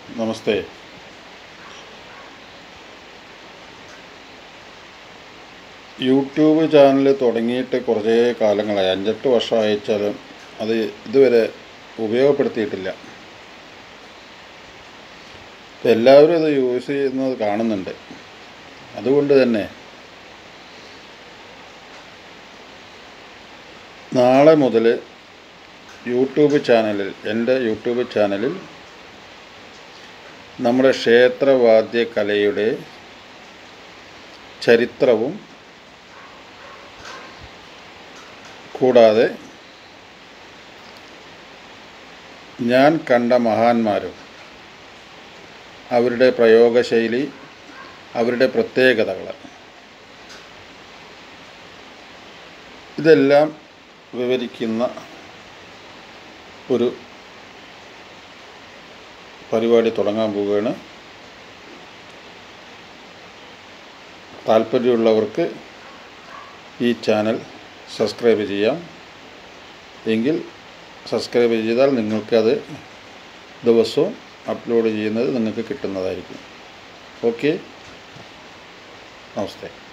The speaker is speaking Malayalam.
നമസ്തേ യൂട്യൂബ് ചാനൽ തുടങ്ങിയിട്ട് കുറേ കാലങ്ങളായി അഞ്ചെട്ട് വർഷം അയച്ചാലും അത് ഇതുവരെ ഉപയോഗപ്പെടുത്തിയിട്ടില്ല ഇപ്പം എല്ലാവരും ഇത് യൂസ് ചെയ്യുന്നത് കാണുന്നുണ്ട് അതുകൊണ്ട് തന്നെ നാളെ മുതൽ യൂട്യൂബ് ചാനലിൽ എൻ്റെ യൂട്യൂബ് ചാനലിൽ നമ്മുടെ ക്ഷേത്രവാദ്യ കലയുടെ ചരിത്രവും കൂടാതെ ഞാൻ കണ്ട മഹാന്മാരും അവരുടെ പ്രയോഗശൈലി അവരുടെ പ്രത്യേകതകൾ ഇതെല്ലാം വിവരിക്കുന്ന ഒരു പരിപാടി തുടങ്ങാൻ പോവുകയാണ് താല്പര്യമുള്ളവർക്ക് ഈ ചാനൽ സബ്സ്ക്രൈബ് ചെയ്യാം എങ്കിൽ സബ്സ്ക്രൈബ് ചെയ്താൽ നിങ്ങൾക്കത് ദിവസവും അപ്ലോഡ് ചെയ്യുന്നത് നിങ്ങൾക്ക് കിട്ടുന്നതായിരിക്കും ഓക്കെ നമസ്തേ